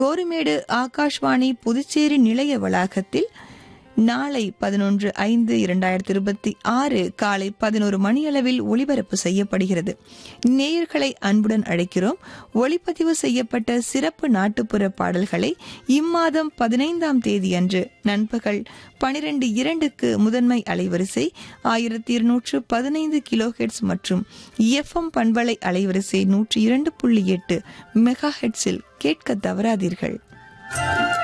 கோரிமேடு ஆகாஷ்வாணி புதுச்சேரி நிலைய வளாகத்தில் நாளை பதினொன்று ஐந்து இரண்டாயிரத்தி இருபத்தி ஆறு காலை பதினோரு மணியளவில் ஒளிபரப்பு செய்யப்படுகிறது நேயர்களை அன்புடன் அழைக்கிறோம் ஒளிப்பதிவு செய்யப்பட்ட சிறப்பு நாட்டுப்புற பாடல்களை இம்மாதம் பதினைந்தாம் தேதி அன்று நண்பகல் பனிரெண்டு இரண்டுக்கு முதன்மை அலைவரிசை ஆயிரத்தி இருநூற்று பதினைந்து கிலோஹெட்ஸ் மற்றும் எஃப்எம் பண்பலை அலைவரிசை நூற்றி இரண்டு புள்ளி எட்டு மெகா ஹெட்ஸில் கேட்க தவறாதீர்கள்